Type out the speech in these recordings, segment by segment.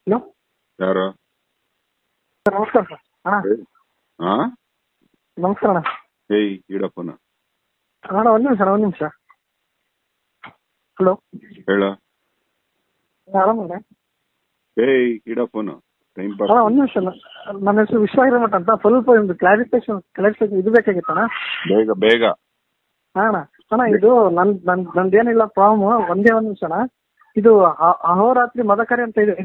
Hello ಯಾರು sir ನಮಸ್ಕಾರ sir ಅಣ್ಣ ಹಾ ನಮಸ್ಕಾರ ಅಣ್ಣ ಏಯ್ ಇಡಪ್ಪನ ಅಣ್ಣ ಒಂದು ನಿಮಿಷ ಅಣ್ಣ ಒಂದು ನಿಮಿಷ ಹಲೋ ಹೇಳ ಆರಾಮಣ್ಣ ಏಯ್ ಇಡಪ್ಪನ ಟೈಮ್ ಪಾಸ್ ಅಣ್ಣ ಒಂದು ನಿಮಿಷ ಅಣ್ಣ. ನನ್ನ ಹೆಸರು ವಿಶ್ವ ಹಿರೇಮಠ ಅಂತ ಸ್ವಲ್ಪ ಒಂದು ಕ್ಲಾರಿಫಿಕೇಶನ್ ಕ್ಲಾರಿಫಿಕೇಶನ್ ಇದು ಬೇಕಾಗಿತ್ತು ಅಣ್ಣ ಬೇಗ ಬೇಗ ಹಾ ಅಣ್ಣ ಅಣ್ಣ ಇದು ನನ್ ನನ್ ನಂದೇನಿಲ್ಲ ಪ್ರಾಬ್ಲಮ್ ಒಂದೇ ಒಂದು ನಿಮಿಷ ಅಣ್ಣ ಇದು ಅ- ಅಹೋರಾತ್ರಿ ಮದಕರಿ ಅಂತ ಇದೆ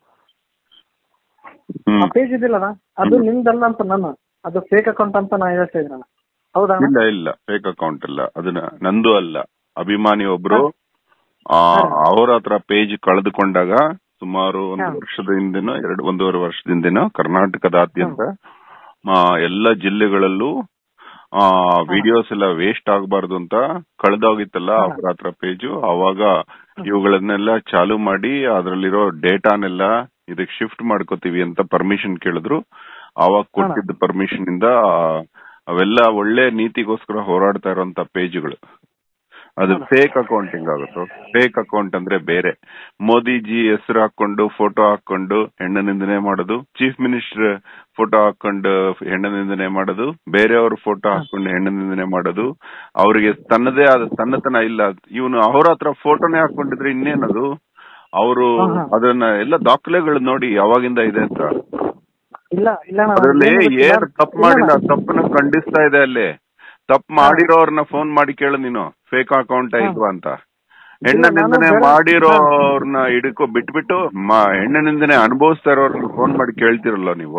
ಆ ಹ್ಮ್ ಪೇಜ್ ಇದೆಯಲ್ಲ ಅದು ನಿಮ್ದಲ್ಲ ಅಂತ ನಾನು ಅದು ಫೇಕ್ ಅಕೌಂಟ್ ಅಂತ ನಾ ಹೇಳ್ತಾ ಇದ್ದೀನಿ ಅಣ್ಣ ಹೌದಾ ಅಣ್ಣ? ಇಲ್ಲ ಇಲ್ಲ ಫೇಕ್ ಅಕೌಂಟ್ ಅಲ್ಲ ಅದನ್ನ ನಂದು ಅಲ್ಲ ಅಭಿಮಾನಿ ಒಬ್ರು ಆ ಅವ್ರ ಹತ್ರ ಪೇಜ್ ಕಳೆದುಕೊಂಡಾಗ ಸುಮಾರು ಒಂದು ಹಾ. ವರ್ಷದ ಹಿಂದೆನೋ ಎರಡು ಒಂದೂವರೆ ವರ್ಷದಿಂದನೋ ಕರ್ನಾಟಕದಾದ್ಯಂತ ಆ, ಎಲ್ಲ ಜಿಲ್ಲೆಗಳಲ್ಲೂ ಆ ವಿಡಿಯೋಸ್ ಎಲ್ಲ ವೇಸ್ಟ್ ಆಗಬಾರ್ದು ಅಂತ ಕಳೆದೋಗಿತ್ತಲ್ಲ ಹಾ. ಅವ್ರ ಹತ್ರ ಪೇಜು ಅವಾಗ ಇವುಗಳನ್ನೆಲ್ಲ ಚಾಲು ಮಾಡಿ ಅದ್ರಲ್ಲಿರೋ ಡೇಟಾನೆಲ್ಲ ಇದಕ್ ಶಿಫ್ಟ್ ಮಾಡ್ಕೋತೀವಿ ಅಂತ ಪರ್ಮಿಷನ್ ಕೇಳಿದ್ರು ಅವಾಗ ಕೊಟ್ಟಿದ್ದ ಪರ್ಮಿಷನ್ ಇಂದ ಆ, ಅವೆಲ್ಲ ಒಳ್ಳೆ ನೀತಿಗೋಸ್ಕರ ಹೋರಾಡ್ತಾ ಇರುವಂತ ಪೇಜ್ಗಳು ಅದು ಹೌದಾ? ಫೇಕ್ ಅಕೌಂಟಿಂಗ್ ಆಗುತ್ತೆ ಫೇಕ್ ಅಕೌಂಟ್ ಅಂದ್ರೆ ಬೇರೆ ಮೋದಿಜಿ ಹೆಸರು ಹಾಕೊಂಡು ಫೋಟೋ ಹಾಕೊಂಡು ಹೆಣ್ಣ ನಿಂದನೆ ಮಾಡೋದು ಚೀಫ್ ಮಿನಿಸ್ಟರ್ ಫೋಟೋ ಹಾಕೊಂಡು ಹೆಣ್ಣ ನಿಂದನೆ ಮಾಡೋದು ಬೇರೆಯವ್ರ ಫೋಟೋ ಹಾಕೊಂಡು ಹೆಣ್ಣ ನಿಂದನೆ ಮಾಡೋದು ಅವರಿಗೆ ತನ್ನದೇ ಆದ ತನ್ನತನ ಇಲ್ಲ ಇವನು ಅವ್ರ ಹತ್ರ ಫೋಟೋನೇ ಹಾಕೊಂಡಿದ್ರೆ ಇನ್ನೇನದು ಅವರು ಹಾ, ಹಾ. ಅದನ್ನ ಎಲ್ಲ ದಾಖಲೆಗಳು ನೋಡಿ ಯಾವಾಗಿಂದ ಇದೆ ಅಂತ ಇಲ್ಲ ಇಲ್ಲ ಅಣ್ಣ, ಅದ್ರಲ್ಲಿ ನನ್ಗೇನು ಗೊತ್ತಿಲ್ಲ. ಏನ್ ತಪ್ಪು ಇಲ್ಲ ಮಾಡಿಲ್ಲ ಅಣ್ಣ. ತಪ್ಪನ್ನ ಖಂಡಿಸ್ತಾ ಇದೆ ಅಲ್ಲಿ ತಪ್ಪು ಮಾಡಿರೋರ್ನ ಫೋನ್ ಮಾಡಿ ಕೇಳು ನೀನು ಫೇಕ್ ಅಕೌಂಟ್ ಹಾ. ಇಲ್ವಾ ಅಂತ ಹೆಣ್ಣ ಇಲ್ಲ, ನಾನು ನಿಂದನೆ ಬೇರೆ- ಮಾಡಿರೋರ್ನ ಹಿಡ್ಕೊ ಬಿಟ್ಬಿಟ್ಟು ಮ- ಹೆಣ್ಣ ನಿಂದನೆ ಅನುಭವಿಸ್ತಾ ಇರೋರ್ನ ಫೋನ್ ಮಾಡಿ ಕೇಳ್ತಿರಲ್ಲ ನೀವು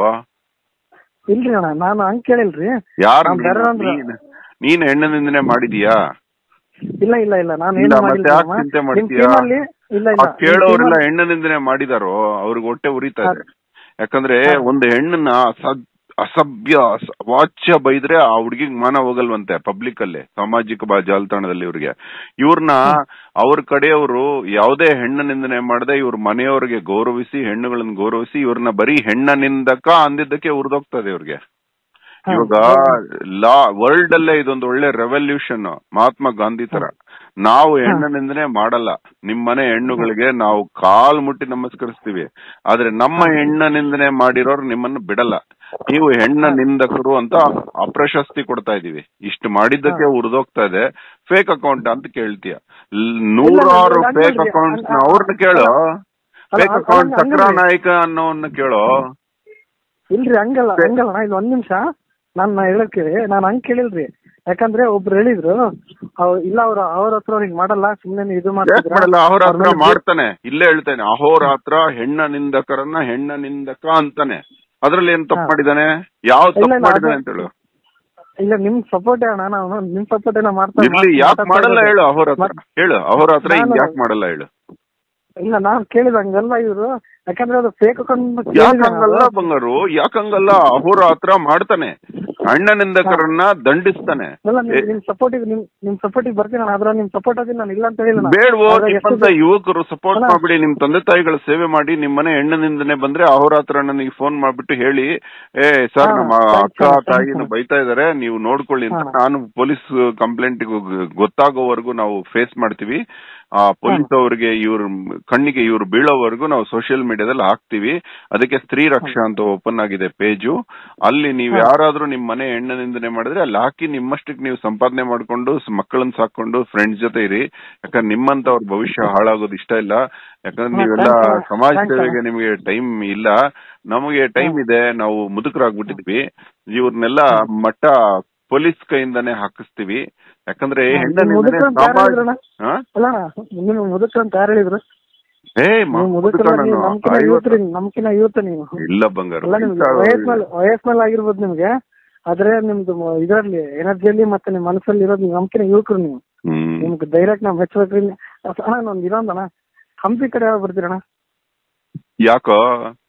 ಇಲ್ರಿ ಅಣ್ಣ ನಾನು ಹಂಗ್ ಕೇಳಿಲ್ರಿ ಯಾರು ನಾನ್ ಬೇರೆ ಅಂದ್ರೆ- ನೀನ್ ಹೆಣ್ಣ ನಿಂದನೆ ಮಾಡಿದೀಯಾ ಇಲ್ಲ ಇಲ್ಲ ಇಲ್ಲ ನಾನು ಇಲ್ಲ, ಏನು ಮತ್ತೆ ಮಾಡಿಲ್ಲ ಯಾಕ್ ಅಮ್ಮ. ಚಿಂತೆ ನಿಮ್ ಮಾಡ್ತೀಯಾ? ಟೀಮಲ್ಲಿ ಇಲ್ಲ ಆ ಇಲ್ಲ ಕೇಳೋರೆಲ್ಲ ಹೆಣ್ಣ ನಿಂದನೆ ಮಾಡಿದಾರೋ ಅವ್ರಿಗೆ ಹೊಟ್ಟೆ ಉರಿತಾ ಇದೆ ಯಾಕಂದ್ರೆ ಹಾ. ಒಂದು ಹೆಣ್ಣನ್ನ ಅಸ- ಅಸಭ್ಯ ಅಸ- ವಾಚ್ಯ ಬೈದ್ರೆ ಆ ಹುಡ್ಗಿಗ್ ಮಾನ ಹೋಗಲ್ವಂತೆ ಪಬ್ಲಿಕ್ ಅಲ್ಲಿ ಸಾಮಾಜಿಕ ಬಾ- ಜಾಲತಾಣದಲ್ಲಿ ಇವ್ರಿಗೆ ಇವ್ರನ್ನ ಅವ್ರ ಕಡೆಯವರು ಯಾವುದೇ ಹೆಣ್ಣ ನಿಂದನೆ ಮಾಡದೆ ಇವ್ರ ಮನೆಯವ್ರಿಗೆ ಗೌರವಿಸಿ ಹೆಣ್ಣುಗಳನ್ನ ಗೌರವಿಸಿ ಇವ್ರನ್ನ ಬರೀ ಹೆಣ್ಣ ನಿಂದಕ ಅಂದಿದ್ದಕ್ಕೆ ಉರ್ದೋಗ್ತದೆ ಇವ್ರಿಗೆ ಹಾ. ಇವಾಗ ಲಾ ವರ್ಲ್ಡ್ ಅಲ್ಲೇ ಇದೊಂದು ಒಳ್ಳೆ ರೆವಲ್ಯೂಷನ್ ಮಹಾತ್ಮ ಗಾಂಧಿ ತರ ನಾವು ಹೆಣ್ಣ ನಿಂದನೆ ಮಾಡಲ್ಲ ನಿಮ್ ಮನೆ ಹೆಣ್ಣುಗಳಿಗೆ ನಾವು ಕಾಲ್ ಮುಟ್ಟಿ ನಮಸ್ಕರಿಸ್ತೀವಿ ಆದ್ರೆ ನಮ್ಮ ಹೆಣ್ಣ ನಿಂದನೆ ಮಾಡಿರೋರು ನಿಮ್ಮನ್ನ ಬಿಡಲ್ಲ ನೀವು ಹೆಣ್ಣ ನಿಂದಕರು ಅಂತ ಅಪ್ರಶಸ್ತಿ ಕೊಡ್ತಾ ಇದೀವಿ ಇಷ್ಟು ಮಾಡಿದ್ದಕ್ಕೆ ಉರಿದೋಗ್ತಾ ಇದೆ ಫೇಕ್ ಅಕೌಂಟ್ ಅಂತ ಕೇಳ್ತೀಯ ಲ್- ನೂರಾರು ಇಲ್ಲ, ಇಲ್ಲ, ಫೇಕ್ ಹಂಗಲ್ರಿ. ಅಕೌಂಟ್ಸ್ ಅಲ್ಲ, ಅವ್ರನ್ನ ಕೇಳು ಅಲ್ಲ, ಫೇಕ್ ಅಲ್ಲ, ಅಕೌಂಟ್ ಹಂಗಲ್ರಿ. ಸಕ್ರಾ ನಾಯಕ ಅನ್ನೋನ್ನ ಕೇಳೋ ಇಲ್ರಿ ಹಂಗಲ್ಲ ಹಂಗಲ್ಲ ಅಣ್ಣ, ಇದು ಒಂದ್ ನಿಮಿಷ ನಾನ್ ನಾ ಹೇಳಕ್ ಕೇಳಿ ನಾನ್ ಹಂಗ್ ಕೇಳಿಲ್ರಿ ಯಾಕಂದ್ರೆ ಒಬ್ರು ಹೇಳಿದ್ರು ಅವ್- ಇಲ್ಲ ಅವ್ರ ಅವ್ರ ಹತ್ರ ಅವ್ರಿಗೆ ಮಾಡಲ್ಲ ಸುಮ್ನೆ ನೀವು ಇದು ಯಾಕ್ ಮಾಡ್ತಿದ್ರ ಮಾಡಲ್ಲ ಅವ್ರ ಹತ್ರ ಮಾಡ್ತಾನೆ ಇಲ್ಲೇ ಹೇಳ್ತಾನೆ ಅಹೋರ ಹತ್ರ ಹೆಣ್ಣ ನಿಂದಕರನ್ನ ಹೆಣ್ಣ ನಿಂದಕ ಅಂತಾನೆ ಅದ್ರಲ್ಲಿ ಏನ್ ತಪ್ಪು ಹಾ. ಮಾಡಿದಾನೆ ಯಾವ ಇಲ್ಲ, ತಪ್ಪು ಇಲ್ಲ, ಮಾಡಿದಾನೆ ಅದು- ಅಂತ ಹೇಳು ಇಲ್ಲ ನಿಮ್ ಸಪೋರ್ಟ್ ಅಣ್ಣ ನಾನು ನಿಮ್ ಸಪೋರ್ಟ್ ಏನೋ ಮಾಡ್ತಾ ಇರ್ಲಿ ಯಾಕೆ ಮಾತಾಡ್ತಾ ಮಾಡಲ್ಲ ಇರೋದು. ಹೇಳು ಅಹೋರ ಹತ್ರ ಮತ್- ಹೇಳು ಅಹೋರ ಹತ್ರ ಹಿಂಗ್ ನಾನು- ಯಾಕೆ ಮಾಡಲ್ಲ ಹೇಳು ಇಲ್ಲ ನಾನ್ ಕೇಳಿದ ಹಂಗಲ್ಲ ಇವ್ರು ಯಾಕಂದ್ರೆ ಅದು ಫೇಕ್ ಅಕೌಂಟ್ ಯಾಕಂಗಲ್ಲ ಬಂಗಾರು ಯಾಕಂಗಲ್ಲ ಅಹೋರ ಹತ್ರ ಮಾಡ್ತಾನೆ ಅಣ್ಣ ನಿಂದಕರನ್ನ ದಂಡಿಸ್ತಾನೆ ಅಲ್ಲ ನಿಮ್- ಏ, ನಿಮ್ ಸಪೋರ್ಟಿಗೆ ನಿಮ್ ನಿಮ್ ಸಪೋರ್ಟಿಗೆ ಬರ್ತೀನಿ ನಾನು ಅದ್ರ ನಿಮ್ ಸಪೋರ್ಟ್ ಅದೀನಿ ನಾನು ಇಲ್ಲ ಅಂತ ಹೇಳಿಲ್ಲ ನಾನು. ಬೇಡ್ವೋ ಅದ್ರಾಗ ಎಷ್ಟು ನಿಮ್ಮಂತ ಯುವಕರು ಸಪೋರ್ಟ್ ಅಲ್ಲ. ಮಾಡ್ಬಿಡಿ ನಿಮ್ ತಂದೆ ತಾಯಿಗಳ ಸೇವೆ ಮಾಡಿ ನಿಮ್ ಮನೆ ಹೆಣ್ಣನಿಂದನೆ ಬಂದ್ರೆ ಅವ್ರ ಹತ್ರ ನನಗೆ ಫೋನ್ ಮಾಡ್ಬಿಟ್ಟು ಹೇಳಿ ಏ ಸರ್ ಹಾ, ನಮ್ಮ thanks ಅಕ್ಕ ಅಣ್ಣ, thanks ತಾಯಿನ ಅಣ್ಣ. ಬೈತಾ ಇದಾರೆ ನೀವು ನೋಡ್ಕೊಳ್ಳಿ ಅಂತ ಹಾ. ನಾನು ಪೊಲೀಸ್ ಕಂಪ್ಲೇಂಟ್ ಗೊತ್ತಾಗೋವರೆಗೂ ನಾವು ಫೇಸ್ ಮಾಡ್ತೀವಿ ಆ ಪೊಲೀಸ್ ಅವರಿಗೆ ಇವ್ರ ಕಣ್ಣಿಗೆ ಇವ್ರು ಬೀಳೋವರೆಗೂ ನಾವು ಸೋಷಿಯಲ್ ಮೀಡಿಯಾದಲ್ಲಿ ಹಾಕ್ತಿವಿ ಅದಕ್ಕೆ ಸ್ತ್ರೀ ರಕ್ಷಾ ಅಂತ ಓಪನ್ ಆಗಿದೆ ಪೇಜು ಅಲ್ಲಿ ನೀವ್ ಹಾ. ಯಾರಾದ್ರೂ ನಿಮ್ ಮನೆ ಹೆಣ್ಣ ನಿಂದನೆ ಮಾಡಿದ್ರೆ ಅಲ್ಲಿ ಹಾಕಿ ನಿಮ್ಮಷ್ಟಕ್ಕೆ ನೀವು ಸಂಪಾದನೆ ಮಾಡ್ಕೊಂಡು ಸ್- ಮಕ್ಕಳನ್ನ ಸಾಕೊಂಡು ಫ್ರೆಂಡ್ಸ್ ಜೊತೆ ಇರಿ ಯಾಕಂದ್ರೆ ನಿಮ್ಮಂತವ್ರ ಭವಿಷ್ಯ ಹಾಳಾಗೋದು ಇಷ್ಟ ಇಲ್ಲ ಯಾಕಂದ್ರೆ ಹಾ, ನೀವೆಲ್ಲ thanks ಅಣ್ಣ. ಸಮಾಜ Thanks ಸೇವೆಗೆ ನಿಮಗೆ ಟೈಮ್ ಇಲ್ಲ ನಮಗೆ ಟೈಮ್ ಇದೆ ನಾವು ಮುದುಕರಾಗ್ಬಿಟ್ಟಿದ್ವಿ ಇವ್ರನ್ನೆಲ್ಲ ಮಟ್ಟ ಪೊಲೀಸ್ ಕೈಯಿಂದಾನೇ ಹಾಕಿಸ್ತೀವಿ ಯಾಕಂದ್ರೆ ಹೆಣ್ಣ ನಿಮ್ ನಿಂದನೆ ಮುದುಕ್ರು ಅಂತ ಯಾರು ಸಮಾಜ ಹೇಳಿದ್ರಣ್ಣ? ಹಾ? ಅಲ್ಲ ನಿಮ್ ಮುದುಕ್ರು ಅಂತ ಯಾರು ಹೇಳಿದ್ರು ಏ ಮ- ನೀವು ಮುದುಕ್ರು ಮುದುಕ ನೀವು ನಾನು. ನಮ್ಕಿನ ಐವತ್ತು- ಯೂತ್ ನಮ್ಕಿನ ಯೂತ್ ನೀವು ಇಲ್ಲ ಬಂಗಾರ ಅಲ್ಲ ನಿಮ್ಗೆ ವಯಸ್ಸಿನಲ್ಲಿ ವಯಸ್ಸಿನಲ್ಲಿ ಆಗಿರ್ಬೋದು ನಿಮ್ಗೆ ಆದ್ರೆ ನಿಮ್ದು ಮ- ಇದ್ರಲ್ಲಿ ಎನರ್ಜಿಯಲ್ಲಿ ಮತ್ತೆ ನಿಮ್ ಮನಸ್ಸಲ್ಲಿ ಇರೋದು ನೀವು ನಮ್ಕಿನ ಯುವಕರು ನೀವು ಹ್ಮ್ ನಿಮ್ಗೆ ಧೈರ್ಯಕ್ಕೆ ನಾವ್ ಮೆಚ್ಚಬೇಕ್ರಿ ಅಸ್- ಅಣ್ಣ ಒಂದ್ ಇದೊಂದಣ್ಣ ಹಂಪಿ ಕಡೆ ಯಾವಾಗ ಬರ್ತೀರಣ್ಣ ಯಾಕೋ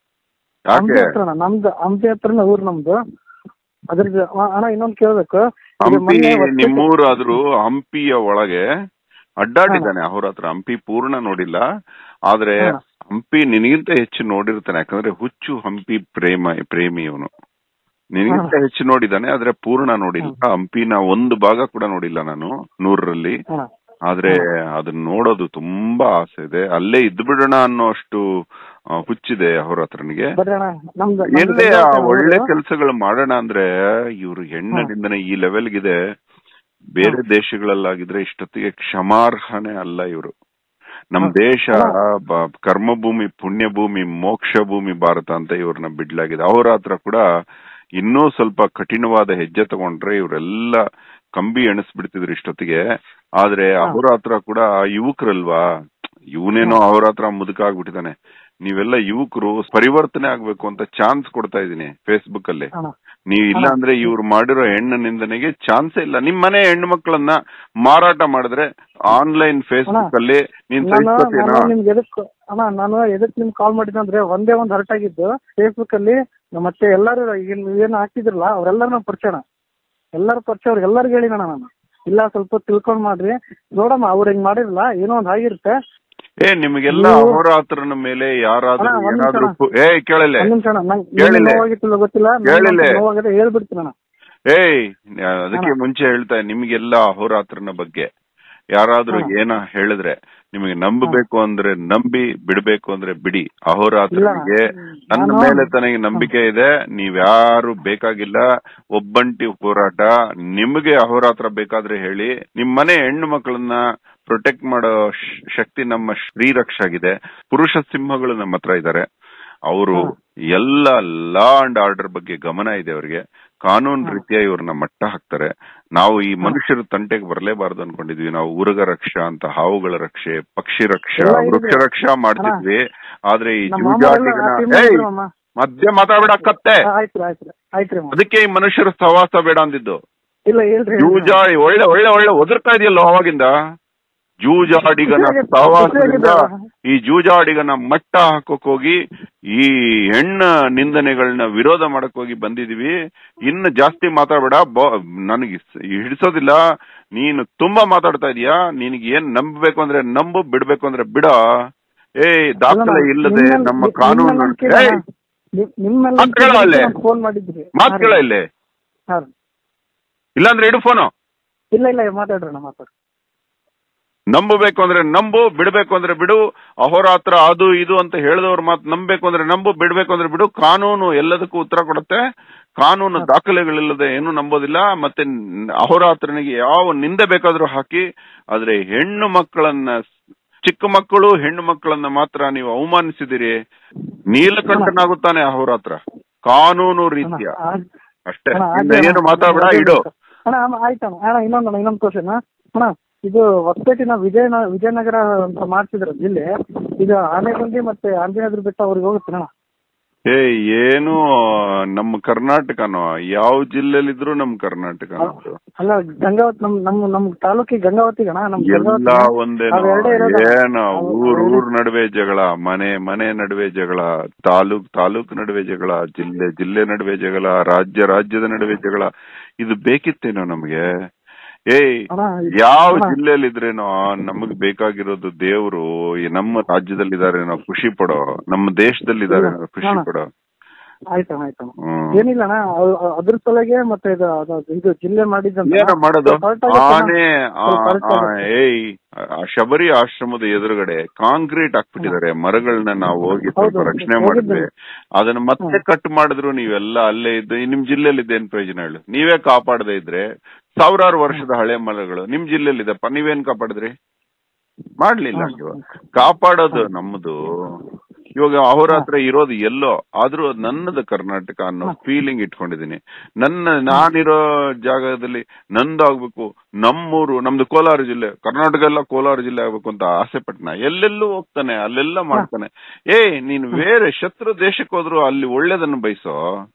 ಹಂಪಿ ಯಾಕೆ ಹತ್ರ ಅಣ್ಣ ನಮ್ದು ಹಂಪಿ ಹತ್ರನ ಊರ್ ನಮ್ದು ಅದ್ರದ್ದು ಅ- ಅಣ್ಣ ಇನ್ನೊಂದ್ ಕೇಳ್ಬೇಕು ಇದು ಹಂಪಿ ಮೊನ್ನೆ ವರ್ಷಕ್ಕೆ- ನಿಮ್ಮೂರಾದ್ರೂ ಹಂಪಿಯ ಒಳಗೆ ಅಡ್ಡಾಡಿದ್ದಾನೆ ಅವ್ರ ಹತ್ರ ಹಂಪಿ ಪೂರ್ಣ ನೋಡಿಲ್ಲ ಆದ್ರೆ ಹಾ. ಹಂಪಿ ನಿನಗಿಂತ ಹೆಚ್ಚು ನೋಡಿರ್ತಾನೆ ಯಾಕಂದ್ರೆ ಹುಚ್ಚು ಹಂಪಿ ಪ್ರೇಮ ಪ್ರೇಮಿ ಇವನು ನಿನಗಿಂತ ಹೆಚ್ಚು ನೋಡಿದ್ದಾನೆ ಆದ್ರೆ ಪೂರ್ಣ ನೋಡಿಲ್ಲ ಹಂಪಿನ ಒಂದು ಭಾಗ ಕೂಡ ನೋಡಿಲ್ಲ ನಾನು ನೂರರಲ್ಲಿ ಅಣ್ಣ ಆದ್ರೆ ಅದನ್ನ ನೋಡೋದು ತುಂಬಾ ಆಸೆ ಇದೆ ಅಲ್ಲೇ ಇದ್ದು ಬಿಡೋಣ ಅನ್ನೋ ಅಷ್ಟು ಆ, ಹುಚ್ಚಿದೆ ಅವ್ರ ಹತ್ರನಿಗೆ ಬರ್ರಿ ಅಣ್ಣ ನಮ್ದು ನಮ್ದು ಎಲ್ಲಿ ಆ ಗಂಗಾವತಿ ಅಣ್ಣ ಒಳ್ಳೆ ಊರು. ಕೆಲಸಗಳು ಮಾಡೋಣ ಅಂದ್ರೆ ಇವ್ರು ಹೆಣ್ಣನಿಂದನೇ ಈ ಲೆವೆಲ್ಗಿದೆ ಬೇರೆ ದೇಶಗಳಲ್ಲಾಗಿದ್ರೆ ಇಷ್ಟೊತ್ತಿಗೆ ಕ್ಷಮಾರ್ಹನೇ ಅಲ್ಲ ಇವರು ನಮ್ ಹಾ. ದೇಶ ಹಾ. ಬ- ಕರ್ಮಭೂಮಿ ಪುಣ್ಯ ಭೂಮಿ ಮೋಕ್ಷ ಭೂಮಿ ಭಾರತ ಅಂತ ಇವ್ರನ್ನ ಬಿಡ್ಲಾಗಿದೆ ಅವ್ರ ಹತ್ರ ಕೂಡ ಇನ್ನೂ ಸ್ವಲ್ಪ ಕಠಿಣವಾದ ಹೆಜ್ಜೆ ತಗೊಂಡ್ರೆ ಇವರೆಲ್ಲ ಕಂಬಿ ಎಣಿಸ್ಬಿಡ್ತಿದ್ರು ಇಷ್ಟೊತ್ತಿಗೆ ಆದ್ರೆ ಹಾ. ಅವ್ರ ಹತ್ರ ಕೂಡ ಯುವಕರಲ್ವಾ ಇವನೇನೋ ಅವ್ರ ಹತ್ರ ಮುದುಕ ಆಗ್ಬಿಟ್ಟಿದಾನೆ ನೀವೆಲ್ಲ ಯುವಕರು ಪರಿವರ್ತನೆ ಆಗ್ಬೇಕು ಅಂತ ಚಾನ್ಸ್ ಕೊಡ್ತಾ ಇದೀನಿ ಫೇಸ್ಬುಕ್ ಅಲ್ಲಿ ಅಣ್ಣ ನೀವ್ ಇಲ್ಲ ಅಣ್ಣ. ಅಂದ್ರೆ ಇವ್ರು ಮಾಡಿರೋ ಹೆಣ್ಣು ನಿಂದನೆಗೆ ಚಾನ್ಸೇ ಇಲ್ಲ ನಿಮ್ ಮನೆ ಹೆಣ್ಣು ಮಕ್ಕಳನ್ನ ಮಾರಾಟ ಮಾಡಿದ್ರೆ ಆನ್ಲೈನ್ ಫೇಸ್ಬುಕ್ ಅಲ್ಲಿ ನೀನ್ ನಾನು ಸಹಿಸ್ಕೊತೀನಾ ನಾನು ನಿಮ್ಗೆ ಎದಕ್ ಅಣ್ಣ ನಾನು ಎದಕ್ ನಿಮ್ಗೆ ಕಾಲ್ ಮಾಡಿದ್ದೆ ಅಂದ್ರೆ ಒಂದೇ ಒಂದು ಹರ್ಟ್ ಆಗಿದ್ದು ಫೇಸ್ಬುಕ್ ಅಲ್ಲಿ ಮತ್ತೆ ಎಲ್ಲರೂ ಈಗ ಏನು ಹಾಕ್ತಿದ್ರಲ್ಲ ಅವ್ರೆಲ್ಲರೂ ಪರಿಚಯ ಅಣ್ಣ ಎಲ್ಲರೂ ಪರಿಚಯ ಅವ್ರಿಗೆ ಎಲ್ಲರಿಗೂ ಹೇಳಿನ ನಾನು ಇಲ್ಲ ಸ್ವಲ್ಪ ತಿಳ್ಕೊಂಡ್ ಮಾಡ್ರಿ ನೋಡಮ್ಮ ಅವ್ರು ಹಿಂಗ್ ಮಾಡಿರಲ್ಲ ಏನೋ ಒಂದ್ ಆಗಿರುತ್ತೆ ಏ ನಿಮಗೆಲ್ಲ ನೀವು- ಅಹೋರಾತ್ರನ ಮೇಲೆ ಯಾರಾದ್ರೂ ಅಣ್ಣ, ಒಂದ್ ಏನಾದ್ರೂ ನಿಮಿಷ ಪು- ಏ ಕೇಳಲೆ ಒಂದ್ ನಿಮಿಷ ಅಣ್ಣ ನಂಗೆ ಹೇಳಿಲ್ಲ. ನೋವಾಗಿತ್ತಿಲ್ಲ ಗೊತ್ತಿಲ್ಲ ನಂಗೆ ಹೇಳಿಲ್ಲ. ನೋವಾಗಿದೆ ಹೇಳ್ಬಿಡ್ತೀನಿ ಅಣ್ಣ ಏಯ್ ಅದಕ್ಕೆ ಮುಂಚೆ ಹೇಳ್ತಾ ನಿಮ್ಗೆಲ್ಲ ಅಹೋರಾತ್ರನ ಬಗ್ಗೆ ಯಾರಾದ್ರೂ ಹಾ. ಏನ ಹೇಳಿದ್ರೆ ನಿಮಗೆ ನಂಬಬೇಕು ಅಂದ್ರೆ ನಂಬಿ ಬಿಡ್ಬೇಕು ಅಂದ್ರೆ ಬಿಡಿ ಅಹೋರಾತ್ರನಿಗೆ ಇಲ್ಲ. ನನ್ನ ನಾನು- ಮೇಲೆ ತನಗೆ ನಂಬಿಕೆ ಇದೆ ನೀವ್ಯಾರು ಬೇಕಾಗಿಲ್ಲ ಒಬ್ಬಂಟಿ ಹೋರಾಟ ನಿಮಗೆ ಅಹೋರಾತ್ರ ಬೇಕಾದ್ರೆ ಹೇಳಿ ನಿಮ್ ಮನೆ ಹೆಣ್ಣು ಮಕ್ಕಳನ್ನ ಪ್ರೊಟೆಕ್ಟ್ ಮಾಡೋ ಶ- ಶಕ್ತಿ ನಮ್ಮ ಶ್ರೀರಕ್ಷಾಗಿದೆ ಪುರುಷ ಸಿಂಹಗಳು ನಮ್ಮ ಹತ್ರ ಇದ್ದಾರೆ ಅವರು ಹಾ. ಎಲ್ಲ ಲಾ ಅಂಡ್ ಆರ್ಡರ್ ಬಗ್ಗೆ ಗಮನ ಇದೆ ಅವರಿಗೆ ಕಾನೂನು ಹಾ. ರೀತಿಯ ಇವ್ರನ್ನ ಮಟ್ಟ ಹಾಕ್ತಾರೆ ನಾವು ಈ ಮನುಷ್ಯರ ತಂಟೆಗೆ ಬರಲೇಬಾರ್ದು ಅನ್ಕೊಂಡಿದ್ವಿ ನಾವು ಊರಗ ರಕ್ಷಾ ಅಂತ ಹಾವುಗಳ ರಕ್ಷೆ ಪಕ್ಷಿ ರಕ್ಷಾ ಎಲ್ಲ ಇದೆ. ವೃಕ್ಷ ರಕ್ಷಾ ಮಾಡ್ತಿದ್ವಿ ಆದ್ರೆ ಈ ನಮ್ಮ ಮಾಮ ಎಲ್ಲ ಜೂಜಾಟಿಗನ happy ಏಯ್ ಮಾಡಿದ್ರು ಅಮ್ಮ. ಮಧ್ಯ ಮಾತಾಡ್ಬೇಡ ಕತ್ತೆ ಹಾ, ಆಯ್ತ್ರಿ ಆಯ್ತ್ರಿ ಆಯ್ತ್ರಿ ಅಮ್ಮ. ಅದಕ್ಕೆ ಈ ಮನುಷ್ಯರ ಸಹವಾಸ ಬೇಡ ಅಂದಿದ್ದು ಇಲ್ಲ ಹೇಳ್ರಿ ಹೇಳ್ರಿ. ಜೂಜಾಡಿ ಒಳ್ಳೆ ಒಳ್ಳೆ ಒಳ್ಳೆ ಒದರ್ತಾ ಇದೆಯಲ್ಲೋ ಅವಾಗಿಂದ ಜೂಜಾಡಿಗನ ಖುಷಿಯಾಗಿ- ಸಹವಾಸದಿಂದ ಖುಷಿಯಾಗಿದ್ದಾರ. ಈ ಜೂಜಾಡಿಗನ ಮಟ್ಟ ಹಾಕೋಕ್ ಹೋಗಿ ಈ ಹೆಣ್ಣ ನಿಂದನೆಗಳನ್ನ ವಿರೋಧ ಮಾಡಕ್ ಹೋಗಿ ಬಂದಿದೀವಿ ಇನ್ನು ಜಾಸ್ತಿ ಮಾತಾಡಬೇಡ ನನಗೆ ಹಿಡಿಸೋದಿಲ್ಲ ನೀನು ತುಂಬಾ ಮಾತಾಡ್ತಾ ಇದೀಯಾ ನಿನಗೆ ಏನ್ ನಂಬಬೇಕು ಅಂದ್ರೆ ನಂಬು ಬಿಡ್ಬೇಕು ಅಂದ್ರೆ ಬಿಡ ಏಯ್ ದಾಖಲೆ ಅಲ್ಲ, ಇಲ್ಲದೆ ನಿಮ್ಮನ್ನ- ನಮ್ಮ ನಿಮ್ಮನ್ನ ಕಾನೂನು ನಂಬಿಕೆ ಏಯ್ ಅಣ್ಣ. ನಿಮ್- ನಿಮ್ಮೆಲ್ಲ ಮಾತ್ ಕೇಳೋ ಅಲ್ಲೇ. ಫೋನ್ ಮಾಡಿದ್ರಿ ಮಾತ್ ಕೇಳ ಇಲ್ಲೇ ಹಾ ರೀ. ಇಲ್ಲಾಂದ್ರೆ ಇಡು ಫೋನು ಇಲ್ಲ ಇಲ್ಲ ಮಾತಾಡ್ರಿ ಅಣ್ಣ ಮಾತಾಡ್ರಿ ನಂಬಬೇಕು ಅಂದ್ರೆ ನಂಬು ಬಿಡ್ಬೇಕು ಅಂದ್ರೆ ಬಿಡು ಅಹೋರಾತ್ರ ಅದು ಇದು ಅಂತ ಹೇಳಿದವ್ರ ಮಾತು ನಂಬಬೇಕು ಅಂದ್ರೆ ನಂಬು ಬಿಡ್ಬೇಕು ಅಂದ್ರೆ ಬಿಡು ಕಾನೂನು ಎಲ್ಲದಕ್ಕೂ ಉತ್ತರ ಕೊಡುತ್ತೆ ಕಾನೂನು ದಾಖಲೆಗಳಿಲ್ಲದೆ ಏನು ನಂಬೋದಿಲ್ಲ ಮತ್ತೆ ನ್- ಅಹೋರಾತ್ರನಿಗೆ ಯಾವ ನಿಂದೆ ಬೇಕಾದ್ರೂ ಹಾಕಿ ಆದ್ರೆ ಹೆಣ್ಣು ಮಕ್ಕಳನ್ನ ಚಿಕ್ಕ ಮಕ್ಕಳು ಹೆಣ್ಣು ಮಕ್ಕಳನ್ನ ಮಾತ್ರ ನೀವು ಅವಮಾನಿಸಿದಿರಿ ನೀಲಕಂಠನಾಗುತ್ತಾನೆ ಅಹೋರಾತ್ರ ಕಾನೂನು ರೀತಿಯ ಅಣ್ಣ, ಆಗ್- ಅಷ್ಟೇ ಅಣ್ಣ, ಇನ್ನು ಆಗ್ಲಿ ಏನು ಅಣ್ಣ. ಮಾತಾಡಬೇಡ ಅಣ್ಣ, ಇಡು ಅಣ್ಣ ಅಣ್ಣ, ಆಯ್ತಣ್ಣ ಅಣ್ಣ ಇನ್ನೊಂದು ಅಣ್ಣ ಇನ್ನೊಂದು ಕ್ವಶನ್ ಅಣ್ಣ ಇದು ಹೊಸಪೇಟಿನ ವಿಜಯನ ವಿಜಯನಗರ ಅಂತ ಮಾಡ್ತಿದ್ರ ಜಿಲ್ಲೆ ಇದು ಆನೆಗುಂದಿ ಮತ್ತೆ ಆಂಜನೇಯದ್ರ ಬೆಟ್ಟ ಅವ್ರಿಗೆ ಹೋಗುತ್ತೆ ಅಣ್ಣ ಏ ಏನು ನಮ್ಮ ಕರ್ನಾಟಕನೋ ಯಾವ ಜಿಲ್ಲೆಲಿದ್ರು ನಮ್ ಕರ್ನಾಟಕ ಅಲ್ಲ ಗಂಗಾವತಿ ನಮ್ ನಮ್ ನಮ್ ತಾಲೂಕಿಗೆ ಗಂಗಾವತಿ ಅಣ್ಣ ನಮ್ ಎಲ್ಲ ಗಂಗಾವತಿ ಒಂದೇನೋ ಅವೆರಡೇ ಇರೋದು. ಏನ ಅವು- ಊರ್ ಅವೆರಡೇ. ಊರ್ ನಡುವೆ ಜಗಳ ಮನೆ ಮನೆ ನಡುವೆ ಜಗಳ ತಾಲೂಕ್ ತಾಲೂಕ್ ನಡುವೆ ಜಗಳ ಜಿಲ್ಲೆ ಜಿಲ್ಲೆ ನಡುವೆ ಜಗಳ ರಾಜ್ಯ ರಾಜ್ಯದ ನಡುವೆ ಜಗಳ ಇದು ಬೇಕಿತ್ತೇನೋ ನಮ್ಗೆ ಏಯ್ ಅಣ್ಣ, ಯಾವ ಅಣ್ಣ. ಜಿಲ್ಲೆಯಲ್ಲಿದ್ರೇನೋ ನಮಗ್ ಬೇಕಾಗಿರೋದು ದೇವ್ರು ಈ ನಮ್ಮ ರಾಜ್ಯದಲ್ಲಿದ್ದಾರೆ ನಾವು ಖುಷಿ ಪಡೋ ನಮ್ಮ ದೇಶದಲ್ಲಿದ್ದಾರೆ ನಾವು ಖುಷಿ ಅಣ್ಣ. ಪಡೋ ಆಯ್ತಣ್ಣ ಆಯ್ತಣ್ಣ ಹ್ಮ್ ಏನಿಲ್ಲ ಅಣ್ಣ ಅವ್- ಅವ್- ಅದ್ರ ಸಲಗೆ ಮತ್ತೆ ಇದು ಅದು- ಇದು ಜಿಲ್ಲೆ ಮಾಡಿದ್ದಂತ ಏನ ಮಾಡೋದು ಸ್ವಲ್ಪ correct ಆಗುತ್ತೆ ಅಣ್ಣ. ಆನೆ ಆ- ಸ್ವಲ್ಪ correct ಆ- ಆಗುತ್ತೆ. ಏಯ್ ಆ ಶಬರಿ ಆಶ್ರಮದ ಎದುರುಗಡೆ ಕಾಂಕ್ರೀಟ್ ಹಾಕ್ಬಿಟ್ಟಿದ್ದಾರೆ ಮರಗಳನ್ನ ನಾವು ಹೋಗಿ ಸ್ವಲ್ಪ ಹೌದು, ರಕ್ಷಣೆ ಹೋಗಿದ್ದೆ. ಮಾಡಿದ್ವಿ ಅದನ್ನ ಮತ್ತೆ ಕಟ್ ಮಾಡಿದ್ರು ನೀವೆಲ್ಲ ಅಲ್ಲೇ ಇದ್ದು ನಿಮ್ ಜಿಲ್ಲೆಯಲ್ಲಿ ಇದೇನ್ ಪ್ರಯೋಜನ ಹೇಳು ನೀವೇ ಕಾಪಾಡದೆ ಇದ್ರೆ ಸಾವಿರಾರು ವರ್ಷದ ಹಳೆ ಮರಗಳು ನಿಮ್ ಜಿಲ್ಲೆಯಲ್ಲಿ ಇದಪ್ಪ ನೀವೇನ್ ಕಾಪಾಡಿದ್ರಿ ಮಾಡ್ಲಿಲ್ಲ ಹ್ಮ್. ನೀವು ಕಾಪಾಡೋದು ನಮ್ಮದು ಇವಾಗ ಅಹೋರಾತ್ರ ಇರೋದು ಎಲ್ಲೋ ಆದ್ರೂ ಅದ್ ನನ್ನದು ಕರ್ನಾಟಕ ಅನ್ನೋ ಫೀಲಿಂಗ್ ಇಟ್ಕೊಂಡಿದೀನಿ ನನ್ನ ನಾನಿರೋ ಜಾಗದಲ್ಲಿ ನಂದಾಗ್ಬೇಕು ನಮ್ಮೂರು ನಮ್ದು ಕೋಲಾರ ಜಿಲ್ಲೆ ಕರ್ನಾಟಕ ಎಲ್ಲ ಕೋಲಾರ ಜಿಲ್ಲೆ ಆಗ್ಬೇಕು ಅಂತ ಆಸೆ ಪಟ್ನ ಎಲ್ಲೆಲ್ಲೂ ಹೋಗ್ತಾನೆ ಅಲ್ಲೆಲ್ಲ ಮಾಡ್ತಾನೆ ಏಯ್ ನೀನ್ ಬೇರೆ ಶತ್ರು ದೇಶಕ್ಕೆ ಹೋದ್ರು ಅಲ್ಲಿ ಒಳ್ಳೇದನ್ನು ಬಯಸೋ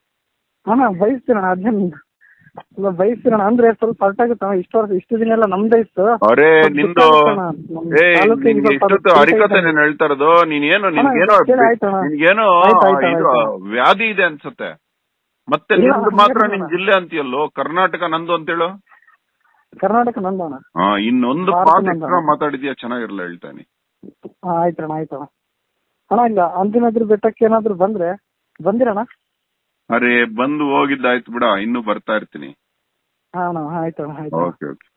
ಅಣ್ಣ ಬಯಸ್ತೀನಿ ಅಣ್ಣ ಅದೇನು ಅಲ್ಲ ಬಯಸ್ತೀನಿ ಅಣ್ಣ ಅಂದ್ರೆ ಸ್ವಲ್ಪ ಅರ್ಥ ಆಗುತ್ತೆ ಅಣ್ಣ ಇಷ್ಟು ವರ್ಷ ಇಷ್ಟು ದಿನ ಎಲ್ಲ ನಮ್ದೇ ಇತ್ತು ಅರೆ ಸ್ವಲ್ಪ ನಿಂದು ಗೊತ್ತಾಗುತ್ತಣ್ಣ. ನಮ್ ಏಯ್ ತಾಲೂಕಿಗೆ ನಿನ್ಗೆ ಸ್ವಲ್ಪ ಇಷ್ಟೊತ್ತು ಅದು ಹರಿಕತೆ ತಿಳ್ಕೊಂಡೆ. ನೀನ್ ಹೇಳ್ತಾ ಇರೋದು ನೀನೇನೋ ಅಣ್ಣ, ನಿನ್ಗೇನೋ ಕೇಳಿ ಆಯ್ತು ಅಣ್ಣ. ನಿನ್ಗೇನೋ ಆಯ್ತು, ಆಯ್ತು, ಇದು ಆಯ್ತು. ವ್ಯಾಧಿ ಇದೆ ಅನ್ಸುತ್ತೆ ಮತ್ತೆ ಇಲ್ಲ, ನಿಮ್ದು ಹಂಗೇನಿಲ್ಲ ಮಾತ್ರ ನಿನ್ ಅಣ್ಣ. ಜಿಲ್ಲೆ ಅಂತೀಯಲ್ಲೋ ಕರ್ನಾಟಕ ನಂದು ಅಂತೇಳು ಕರ್ನಾಟಕ ನಂದು ಅಣ್ಣ ಹಾ ಇನ್ನೊಂದು ಭಾರತ ಮಾತು ನಂದು. ಎಕ್ಸ್ಟ್ರಾ ಮಾತಾಡಿದ್ಯಾ ಚೆನ್ನಾಗಿರಲ್ಲ ಹೇಳ್ತಾನೆ ಹಾ ಆಯ್ತು ಅಣ್ಣ ಆಯ್ತು ಅಣ್ಣ ಅಣ್ಣ ಇಲ್ಲ ಅಂಜನಾದ್ರಿ ಬೆಟ್ಟಕ್ಕೆ ಏನಾದ್ರು ಬಂದ್ರೆ ಬಂದಿರಣ್ಣ ಅರೆ ಬಂದು ಹೋಗಿದ್ದಾಯ್ತು ಬಿಡ ಇನ್ನು ಬರ್ತಾ ಇರ್ತೀನಿ ಹಾ ಅಣ್ಣ ಆಯ್ತು ಅಣ್ಣ ಆಯ್ತು ಅಣ್ಣ. Okay okay